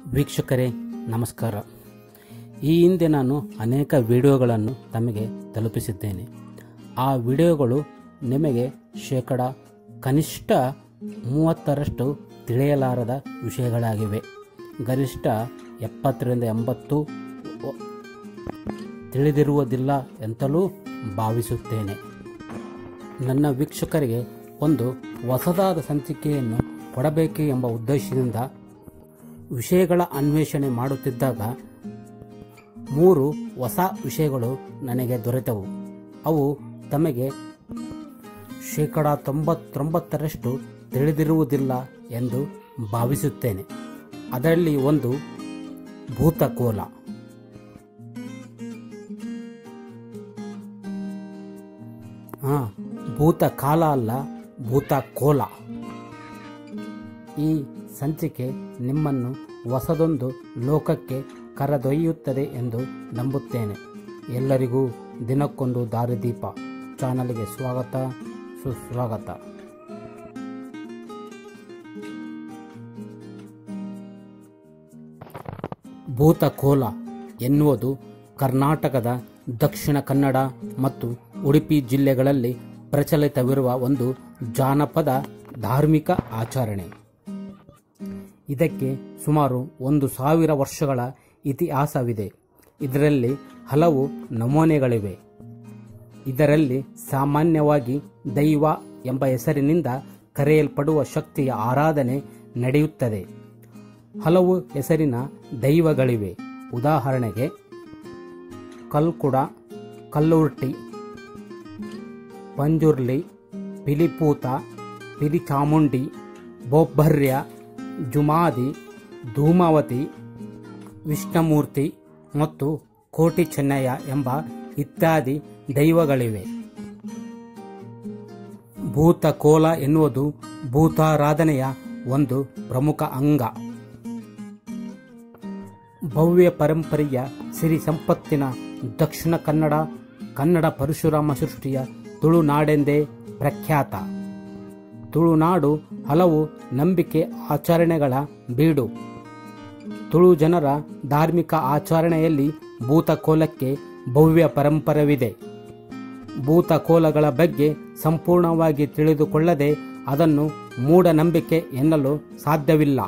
ವೀಕ್ಷಕರೇ ನಮಸ್ಕಾರ ಈ ಹಿಂದೆ ನಾನು ಅನೇಕ ವಿಡಿಯೋಗಳನ್ನು ತಮಗೆ ತಲುಪಿಸಿದ್ದೇನೆ ಆ ವಿಡಿಯೋಗಳು ನಿಮಗೆ ಶೇಕಡ ಕನಿಷ್ಠ ಮೂವತ್ತರಷ್ಟು ತಿಳಿಯಲಾರದ ವಿಷಯಗಳಾಗಿವೆ ಗರಿಷ್ಠ ಎಪ್ಪತ್ತರಿಂದ ಎಂಬತ್ತು ವ- ತಿಳಿದಿರುವುದಿಲ್ಲ ಎಂತಲೂ ಭಾವಿಸುತ್ತೇನೆ ನನ್ನ ವೀಕ್ಷಕರಿಗೆ ಒಂದು ಹೊಸದಾದ ಸಂಚಿಕೆಯನ್ನು ಕೊಡಬೇಕು ಎಂಬ ಉದ್ದೇಶದಿಂದ ವಿಷಯಗಳ ಅನ್ವೇಷಣೆ ಮಾಡುತ್ತಿದ್ದಾಗ ಮೂರು ಹೊಸ ವಿಷಯಗಳು ನನಗೆ ದೊರೆತವು ಅವು ತಮಗೆ ಶೇಕಡ ತೊಂಬತ್ತೊಂಬತ್ತರಷ್ಟು ತಿಳಿದಿರುವುದಿಲ್ಲ ಎಂದು ಭಾವಿಸುತ್ತೇನೆ ಅದರಲ್ಲಿ ಒಂದು ಭೂತಕೋಲ ಹಾ ಭೂತ ಕಾಲ ಅಲ್ಲ ಭೂತ ಕೋಲ ಈ ಸಂಚಿಕೆ ನಿಮ್ಮನ್ನು ಹೊಸದೊಂದು ಲೋಕಕ್ಕೆ ಕರೆದೊಯ್ಯುತ್ತದೆ ಎಂದು ನಂಬುತ್ತೇನೆ ಎಲ್ಲರಿಗೂ ದಿನಕ್ಕೊಂದು ದಾರಿದೀಪ ಚಾನಲ್ಗೆ ಸ್ವಾಗತ ಸುಸ್ವಾಗತ ಭೂತಕೋಲ ಎನ್ನುವುದು ಕರ್ನಾಟಕದ ದಕ್ಷಿಣ ಕನ್ನಡ ಮತ್ತು ಉಡುಪಿ ಜಿಲ್ಲೆಗಳಲ್ಲಿ ಪ್ರಚಲಿತವಿರುವ ಒಂದು ಜಾನಪದ ಧಾರ್ಮಿಕ ಆಚರಣೆ ಇದಕ್ಕೆ ಸುಮಾರು ಒಂದು ಸಾವಿರ ವರ್ಷಗಳ ಇತಿಹಾಸವಿದೆ ಇದರಲ್ಲಿ ಹಲವು ನಮೂನೆಗಳಿವೆ ಇದರಲ್ಲಿ ಸಾಮಾನ್ಯವಾಗಿ ದೈವ ಎಂಬ ಹೆಸರಿನಿಂದ ಕರೆಯಲ್ಪಡುವ ಶಕ್ತಿಯ ಆರಾಧನೆ ನಡೆಯುತ್ತದೆ ಹಲವು ಹೆಸರಿನ ದೈವಗಳಿವೆ ಉದಾಹರಣೆಗೆ ಕಲ್ಕುಡ ಕಲ್ಲುರ್ಟಿ ಪಂಜುರ್ಲಿ ಪಿಲಿಪೂತ ಪಿಲಿಚಾಮುಂಡಿ ಬೊಬ್ಬರ್ಯ ಜುಮಾದಿ ಧೂಮಾವತಿ ವಿಷ್ಣುಮೂರ್ತಿ ಮತ್ತು ಕೋಟಿ ಚೆನ್ನಯ್ಯ ಎಂಬ ಇತ್ಯಾದಿ ದೈವಗಳಿವೆ ಭೂತಕೋಲ ಎನ್ನುವುದು ಭೂತಾರಾಧನೆಯ ಒಂದು ಪ್ರಮುಖ ಅಂಗ ಭವ್ಯ ಪರಂಪರೆಯ ಸಿರಿ ಸಂಪತ್ತಿನ ದಕ್ಷಿಣ ಕನ್ನಡ ಕನ್ನಡ ಪರಶುರಾಮ ಸೃಷ್ಟಿಯ ತುಳುನಾಡೆಂದೇ ಪ್ರಖ್ಯಾತ ತುಳುನಾಡು ಹಲವು ನಂಬಿಕೆ ಆಚರಣೆಗಳ ಬೀಡು ತುಳು ಜನರ ಧಾರ್ಮಿಕ ಆಚರಣೆಯಲ್ಲಿ ಭೂತಕೋಲಕ್ಕೆ ಭವ್ಯ ಪರಂಪರವಿದೆ ಭೂತಕೋಲಗಳ ಬಗ್ಗೆ ಸಂಪೂರ್ಣವಾಗಿ ತಿಳಿದುಕೊಳ್ಳದೆ ಅದನ್ನು ಮೂಢನಂಬಿಕೆ ಎನ್ನಲು ಸಾಧ್ಯವಿಲ್ಲ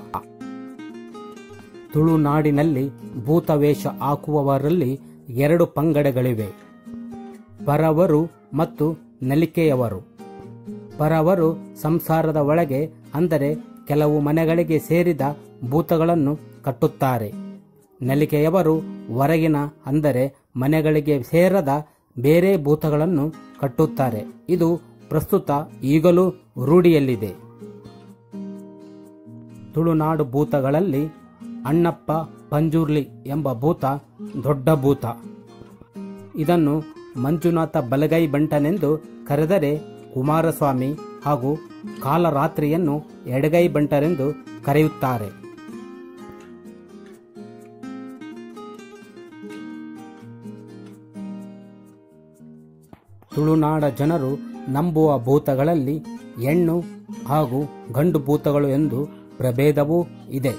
ತುಳುನಾಡಿನಲ್ಲಿ ಭೂತವೇಷ ಹಾಕುವವರಲ್ಲಿ ಎರಡು ಪಂಗಡಗಳಿವೆ ಪರವರು ಮತ್ತು ನಲಿಕೆಯವರು ಪರವರು ಸಂಸಾರದ ಒಳಗೆ ಅಂದರೆ ಕೆಲವು ಮನೆಗಳಿಗೆ ಸೇರಿದ ಭೂತಗಳನ್ನು ಕಟ್ಟುತ್ತಾರೆ ನಲಿಕೆಯವರು ಹೊರಗಿನ ಅಂದರೆ ಮನೆಗಳಿಗೆ ಸೇರದ ಬೇರೆ ಭೂತಗಳನ್ನು ಕಟ್ಟುತ್ತಾರೆ ಇದು ಪ್ರಸ್ತುತ ಈಗಲೂ ರೂಢಿಯಲ್ಲಿದೆ ತುಳುನಾಡು ಭೂತಗಳಲ್ಲಿ ಅಣ್ಣಪ್ಪ ಪಂಜುರ್ಲಿ ಎಂಬ ಭೂತ ದೊಡ್ಡ ಭೂತ ಇದನ್ನು ಮಂಜುನಾಥ ಬಲಗೈ ಬಂಟನೆಂದು ಕರೆದರೆ ಕುಮಾರಸ್ವಾಮಿ ಹಾಗೂ ಕಾಲರಾತ್ರಿಯನ್ನು ಎಡಗೈ ಬಂಟರೆಂದು ಕರೆಯುತ್ತಾರೆ ತುಳುನಾಡ ಜನರು ನಂಬುವ ಭೂತಗಳಲ್ಲಿ ಹೆಣ್ಣು ಹಾಗೂ ಗಂಡು ಭೂತಗಳು ಎಂದು ಪ್ರಭೇದವೂ ಇದೆ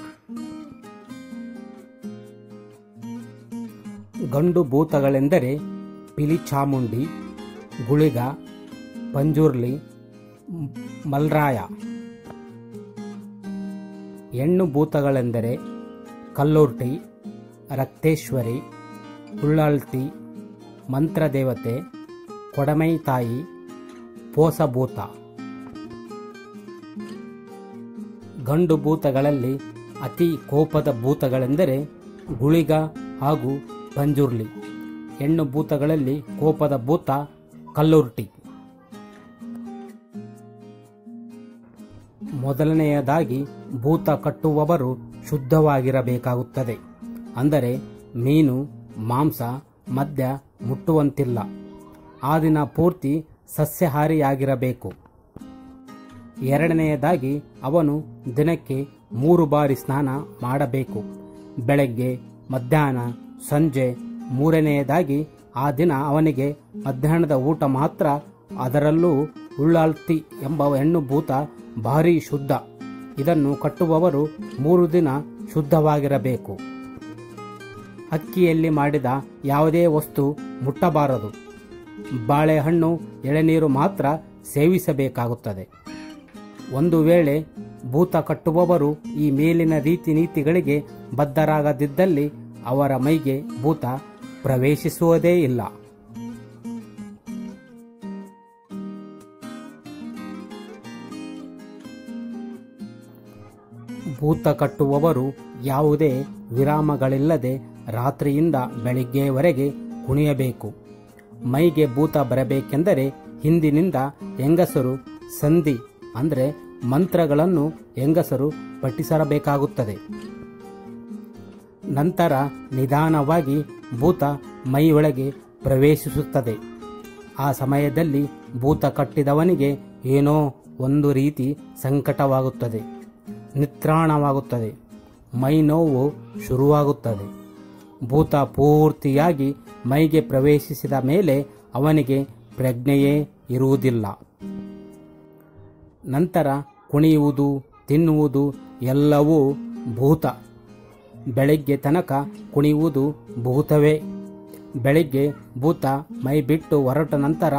ಗಂಡು ಭೂತಗಳೆಂದರೆ ಪಿಲಿಚಾಮುಂಡಿ ಗುಳಿಗ ಪಂಜುರ್ಲಿ ಮ್- ಮಲ್ರಾಯ ಹೆಣ್ಣು ಭೂತಗಳೆಂದರೆ ಕಲ್ಲೋರ್ಟಿ ರಕ್ತೇಶ್ವರಿ ಹುಳ್ಳಾಳ್ತಿ ಮಂತ್ರದೇವತೆ ಕೊಡಮೈ ತಾಯಿ ಪೋಸಭೂತ ಗಂಡು ಭೂತಗಳಲ್ಲಿ ಅತಿ ಕೋಪದ ಭೂತಗಳೆಂದರೆ ಗುಳಿಗ ಹಾಗೂ ಪಂಜುರ್ಲಿ ಹೆಣ್ಣು ಭೂತಗಳಲ್ಲಿ ಕೋಪದ ಭೂತ ಕಲ್ಲುರ್ಟಿ ಮೊದಲನೆಯದಾಗಿ ಭೂತ ಕಟ್ಟುವವರು ಶುದ್ಧವಾಗಿರಬೇಕಾಗುತ್ತದೆ ಅಂದರೆ ಮೀನು ಮಾಂಸ ಮದ್ಯ ಮುಟ್ಟುವಂತಿಲ್ಲ ಆ ದಿನ ಪೂರ್ತಿ ಸಸ್ಯಾಹಾರಿಯಾಗಿರಬೇಕು ಎರಡನೆಯದಾಗಿ ಅವನು ದಿನಕ್ಕೆ ಮೂರು ಬಾರಿ ಸ್ನಾನ ಮಾಡಬೇಕು ಬೆಳಗ್ಗೆ ಮಧ್ಯಾಹ್ನ ಸಂಜೆ ಮೂರನೆಯದಾಗಿ ಆ ದಿನ ಅವನಿಗೆ ಮಧ್ಯಾಹ್ನದ ಊಟ ಮಾತ್ರ ಅದರಲ್ಲೂ ಉಳ್ಳಾಳ್ತಿ ಎಂಬ ಹೆಣ್ಣು ಭೂತ ಭಾರಿ ಶುದ್ಧ ಇದನ್ನು ಕಟ್ಟುವವರು ಮೂರು ದಿನ ಶುದ್ಧವಾಗಿರಬೇಕು ಅಕ್ಕಿಯಲ್ಲಿ ಮಾಡಿದ ಯಾವುದೇ ವಸ್ತು ಮುಟ್ಟಬಾರದು ಬಾಳೆಹಣ್ಣು ಎಳೆನೀರು ಮಾತ್ರ ಸೇವಿಸಬೇಕಾಗುತ್ತದೆ ಒಂದು ವೇಳೆ ಭೂತ ಕಟ್ಟುವವರು ಈ ಮೇಲಿನ ರೀತಿ ನೀತಿಗಳಿಗೆ ಬದ್ಧರಾಗದಿದ್ದಲ್ಲಿ ಅವರ ಮೈಗೆ ಭೂತ ಪ್ರವೇಶಿಸುವುದೇ ಇಲ್ಲ ಭೂತ ಕಟ್ಟುವವರು ಯಾವುದೇ ವಿರಾಮಗಳಿಲ್ಲದೆ ರಾತ್ರಿಯಿಂದ ಬೆಳಿಗ್ಗೆಯವರೆಗೆ ಕುಣಿಯಬೇಕು ಮೈಗೆ ಭೂತ ಬರಬೇಕೆಂದರೆ ಹಿಂದಿನಿಂದ ಹೆಂಗಸರು ಸಂಧಿ ಅಂದರೆ ಮಂತ್ರಗಳನ್ನು ಹೆಂಗಸರು ಪಠಿಸಬೇಕಾಗುತ್ತದೆ ನಂತರ ನಿಧಾನವಾಗಿ ಭೂತ ಮೈಯೊಳಗೆ ಪ್ರವೇಶಿಸುತ್ತದೆ ಆ ಸಮಯದಲ್ಲಿ ಭೂತ ಕಟ್ಟಿದವನಿಗೆ ಏನೋ ಒಂದು ರೀತಿ ಸಂಕಟವಾಗುತ್ತದೆ ನಿತ್ರಾಣವಾಗುತ್ತದೆ ಮೈ ನೋವು ಶುರುವಾಗುತ್ತದೆ ಭೂತ ಪೂರ್ತಿಯಾಗಿ ಮೈಗೆ ಪ್ರವೇಶಿಸಿದ ಮೇಲೆ ಅವನಿಗೆ ಪ್ರಜ್ಞೆಯೇ ಇರುವುದಿಲ್ಲ ನಂತರ ಕುಣಿಯುವುದು ತಿನ್ನುವುದು ಎಲ್ಲವೂ ಭೂತ ಬೆಳಿಗ್ಗೆ ತನಕ ಕುಣಿಯುವುದು ಭೂತವೇ ಬೆಳಿಗ್ಗೆ ಭೂತ ಮೈ ಬಿಟ್ಟು ಹೊರಟ ನಂತರ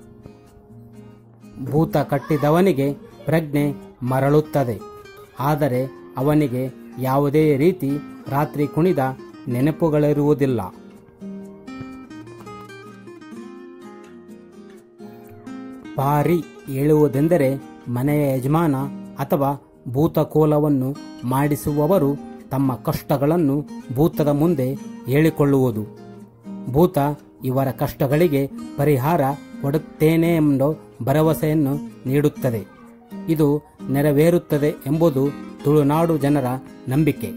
ಭೂತ ಕಟ್ಟಿದವನಿಗೆ ಪ್ರಜ್ಞೆ ಮರಳುತ್ತದೆ ಆದರೆ ಅವನಿಗೆ ಯಾವುದೇ ರೀತಿ ರಾತ್ರಿ ಕುಣಿದ ನೆನಪುಗಳಿರುವುದಿಲ್ಲ ಪಾರಿ ಏಳುವುದೆಂದರೆ ಮನೆಯ ಯಜಮಾನ ಅಥವಾ ಭೂತಕೋಲವನ್ನು ಮಾಡಿಸುವವರು ತಮ್ಮ ಕಷ್ಟಗಳನ್ನು ಭೂತದ ಮುಂದೆ ಹೇಳಿಕೊಳ್ಳುವುದು ಭೂತ ಇವರ ಕಷ್ಟಗಳಿಗೆ ಪರಿಹಾರ ಕೊಡುತ್ತೇನೆ ಎಂಬ ಭರವಸೆಯನ್ನು ನೀಡುತ್ತದೆ ಇದು ನೆರವೇರುತ್ತದೆ ಎಂಬುದು ತುಳುನಾಡು ಜನರ ನಂಬಿಕೆ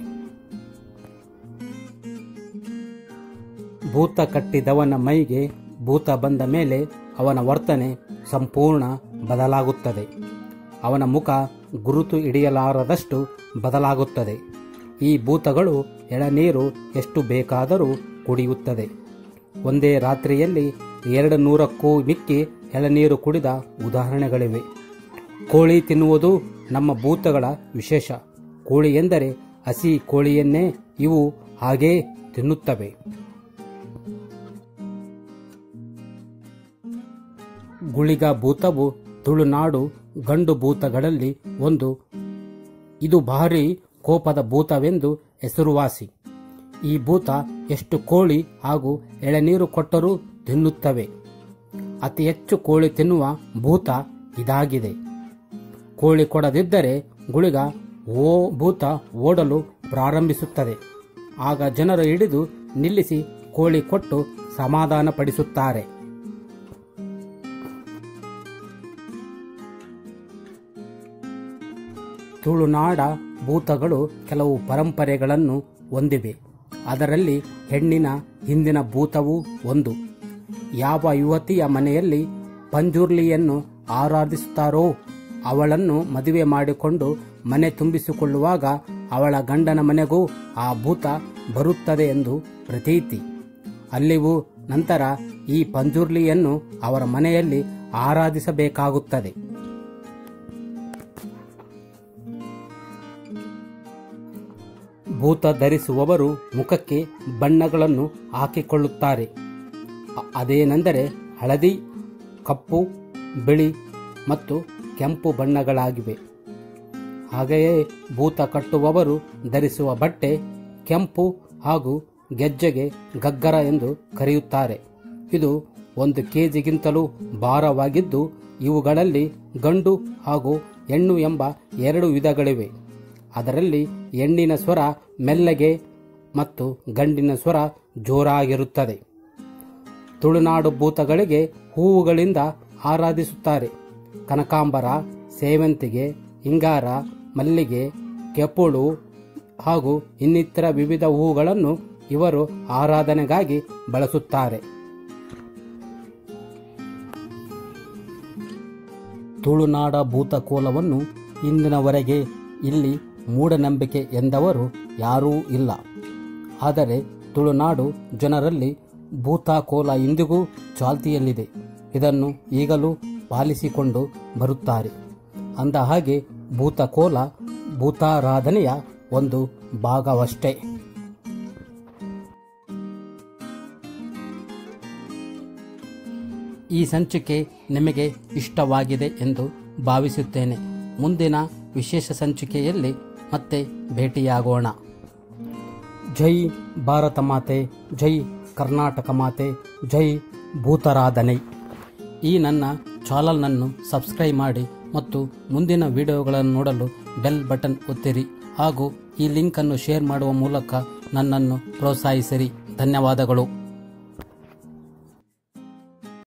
ಭೂತ ಕಟ್ಟಿದವನ ಮೈಗೆ ಭೂತ ಬಂದ ಮೇಲೆ ಅವನ ವರ್ತನೆ ಸಂಪೂರ್ಣ ಬದಲಾಗುತ್ತದೆ ಅವನ ಮುಖ ಗುರುತು ಹಿಡಿಯಲಾರದಷ್ಟು ಬದಲಾಗುತ್ತದೆ ಈ ಭೂತಗಳು ಎಳನೀರು ಎಷ್ಟು ಬೇಕಾದರೂ ಕುಡಿಯುತ್ತದೆ ಒಂದೇ ರಾತ್ರಿಯಲ್ಲಿ ಎರಡು ನೂರಕ್ಕೂ ಮಿಕ್ಕಿ ಎಳನೀರು ಕುಡಿದ ಉದಾಹರಣೆಗಳಿವೆ ಕೋಳಿ ತಿನ್ನುವುದು ನಮ್ಮ ಭೂತಗಳ ವಿಶೇಷ ಕೋಳಿ ಎಂದರೆ ಹಸಿ ಕೋಳಿಯನ್ನೇ ಇವು ಹಾಗೇ ತಿನ್ನುತ್ತವೆ ಗುಳಿಗ ಭೂತವು ತುಳುನಾಡು ಗಂಡು ಭೂತಗಳಲ್ಲಿ ಒಂದು ಇದು ಭಾರಿ ಕೋಪದ ಭೂತವೆಂದು ಹೆಸರುವಾಸಿ ಈ ಭೂತ ಎಷ್ಟು ಕೋಳಿ ಹಾಗೂ ಎಳೆನೀರು ಕೊಟ್ಟರೂ ತಿನ್ನುತ್ತವೆ ಅತಿ ಹೆಚ್ಚು ಕೋಳಿ ತಿನ್ನುವ ಭೂತ ಇದಾಗಿದೆ ಕೋಳಿ ಕೊಡದಿದ್ದರೆ ಗುಳಿಗ ಓ ಭೂತ ಓಡಲು ಪ್ರಾರಂಭಿಸುತ್ತದೆ ಆಗ ಜನರು ಹಿಡಿದು ನಿಲ್ಲಿಸಿ ಕೋಳಿ ಕೊಟ್ಟು ಸಮಾಧಾನ ಪಡಿಸುತ್ತಾರೆ ತುಳುನಾಡ ಭೂತಗಳು ಕೆಲವು ಪರಂಪರೆಗಳನ್ನು ಹೊಂದಿವೆ ಅದರಲ್ಲಿ ಹೆಣ್ಣಿನ ಹಿಂದಿನ ಭೂತವೂ ಒಂದು ಯಾವ ಯುವತಿಯ ಮನೆಯಲ್ಲಿ ಪಂಜುರ್ಲಿಯನ್ನು ಆರಾಧಿಸುತ್ತಾರೋ ಅವಳನ್ನು ಮದುವೆ ಮಾಡಿಕೊಂಡು ಮನೆ ತುಂಬಿಸಿಕೊಳ್ಳುವಾಗ ಅವಳ ಗಂಡನ ಮನೆಗೂ ಆ ಭೂತ ಬರುತ್ತದೆ ಎಂದು ಪ್ರತೀತಿ ಅಲ್ಲಿಯೂ ನಂತರ ಈ ಪಂಜುರ್ಲಿಯನ್ನು ಅವರ ಮನೆಯಲ್ಲಿ ಆರಾಧಿಸಬೇಕಾಗುತ್ತದೆ ಭೂತ ಧರಿಸುವವರು ಮುಖಕ್ಕೆ ಬಣ್ಣಗಳನ್ನು ಹಾಕಿಕೊಳ್ಳುತ್ತಾರೆ ಅ- ಅದೇನೆಂದರೆ ಹಳದಿ ಕಪ್ಪು ಬಿಳಿ ಮತ್ತು ಕೆಂಪು ಬಣ್ಣಗಳಾಗಿವೆ ಹಾಗೆಯೇ ಭೂತ ಕಟ್ಟುವವರು ಧರಿಸುವ ಬಟ್ಟೆ ಕೆಂಪು ಹಾಗೂ ಗೆಜ್ಜೆಗೆ ಗಗ್ಗರ ಎಂದು ಕರೆಯುತ್ತಾರೆ ಇದು ಒಂದು ಕೆಜಿಗಿಂತಲೂ ಭಾರವಾಗಿದ್ದು ಇವುಗಳಲ್ಲಿ ಗಂಡು ಹಾಗೂ ಹೆಣ್ಣು ಎಂಬ ಎರಡು ವಿಧಗಳಿವೆ ಅದರಲ್ಲಿ ಹೆಣ್ಣಿನ ಸ್ವರ ಮೆಲ್ಲಗೆ ಮತ್ತು ಗಂಡಿನ ಸ್ವರ ಜೋರಾಗಿರುತ್ತದೆ ತುಳುನಾಡು ಭೂತಗಳಿಗೆ ಹೂವುಗಳಿಂದ ಆರಾಧಿಸುತ್ತಾರೆ ಕನಕಾಂಬರ ಸೇವಂತಿಗೆ ಹಿಂಗಾರ ಮಲ್ಲಿಗೆ ಕೆಪ್ಪುಳು ಹಾಗೂ ಇನ್ನಿತರ ವಿವಿಧ ಹೂವುಗಳನ್ನು ಇವರು ಆರಾಧನೆಗಾಗಿ ಬಳಸುತ್ತಾರೆ ತುಳುನಾಡ ಭೂತಕೋಲವನ್ನು ಇಂದಿನವರೆಗೆ ಇಲ್ಲಿ ಮೂಢನಂಬಿಕೆ ಎಂದವರು ಯಾರೂ ಇಲ್ಲ ಆದರೆ ತುಳುನಾಡು ಜನರಲ್ಲಿ ಭೂತಕೋಲ ಇಂದಿಗೂ ಚಾಲ್ತಿಯಲ್ಲಿದೆ ಇದನ್ನು ಈಗಲೂ ಪಾಲಿಸಿಕೊಂಡು ಬರುತ್ತಾರೆ ಅಂದ ಹಾಗೆ ಭೂತಕೋಲ ಭೂತಾರಾಧನೆಯ ಒಂದು ಭಾಗವಷ್ಟೇ ಈ ಸಂಚಿಕೆ ನಿಮಗೆ ಇಷ್ಟವಾಗಿದೆ ಎಂದು ಭಾವಿಸುತ್ತೇನೆ ಮುಂದಿನ ವಿಶೇಷ ಸಂಚಿಕೆಯಲ್ಲಿ ಮತ್ತೆ ಭೇಟಿಯಾಗೋಣ ಜೈ ಭಾರತ ಮಾತೆ ಜೈ ಕರ್ನಾಟಕ ಮಾತೆ ಜೈ ಭೂತರಾಧನೆ ಈ ನನ್ನ ಚಾನಲ್ನನ್ನು ಸಬ್ಸ್ಕ್ರೈಬ್ ಮಾಡಿ ಮತ್ತು ಮುಂದಿನ ವಿಡಿಯೋಗಳನ್ನು ನೋಡಲು ಬೆಲ್ ಬಟನ್ ಒತ್ತಿರಿ ಹಾಗೂ ಈ ಲಿಂಕನ್ನು ಶೇರ್ ಮಾಡುವ ಮೂಲಕ ನನ್ನನ್ನು ಪ್ರೋತ್ಸಾಹಿಸಿರಿ ಧನ್ಯವಾದಗಳು